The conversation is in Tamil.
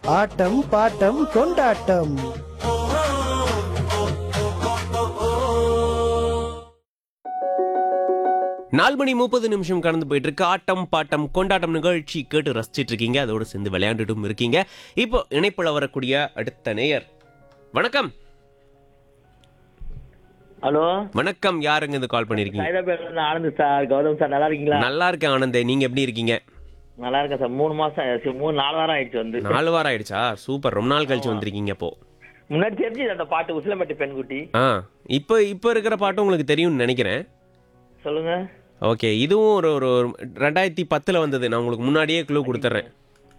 ஆட்டம் பாட்டம் கொண்டாட்டம் நாலு மணி முப்பது நிமிஷம் கடந்து போயிட்டு இருக்கு ஆட்டம் பாட்டம் கொண்டாட்டம் நிகழ்ச்சி கேட்டு ரசிச்சிட்டு இருக்கீங்க அதோட சேர்ந்து விளையாண்டுட்டும் இருக்கீங்க இப்போ இணைப்புல வரக்கூடிய அடுத்த நேயர் வணக்கம் ஹலோ வணக்கம் யாருங்க இது கால் பண்ணிருக்கீங்க ஹைதராபாத்ல இருந்து ஆனந்த் சார் கௌதம் சார் நல்லா இருக்கீங்களா நல்லா இருக்கேன் ஆனந்தே நீங்க எப்படி இருக்கீங்க நல்லா இருக்கேன் சார் மூணு மாசம் ஆயிடுச்சு. மூணு நாலு வாரம் ஆயிடுச்சு வந்து நாலு வாரம் ஆயிடுச்சா சூப்பர் ரொம்ப நாள் கழிச்சு வந்திருக்கீங்க இப்போ முன்னாடி தெரிஞ்சது அந்த பாட்டு உசிலம்பட்டி பெண்குட்டி ஆ இப்போ இப்போ இருக்கிற பாட்டு உங்களுக்கு தெரியும்னு நினைக்கிறேன் சொல்லுங்க ஓகே இதுவும் ஒரு ஒரு ஒரு ரெண்டாயிரத்தி பத்தில் வந்தது நான் உங்களுக்கு முன்னாடியே க்ளூ கொடுத்துட்றேன்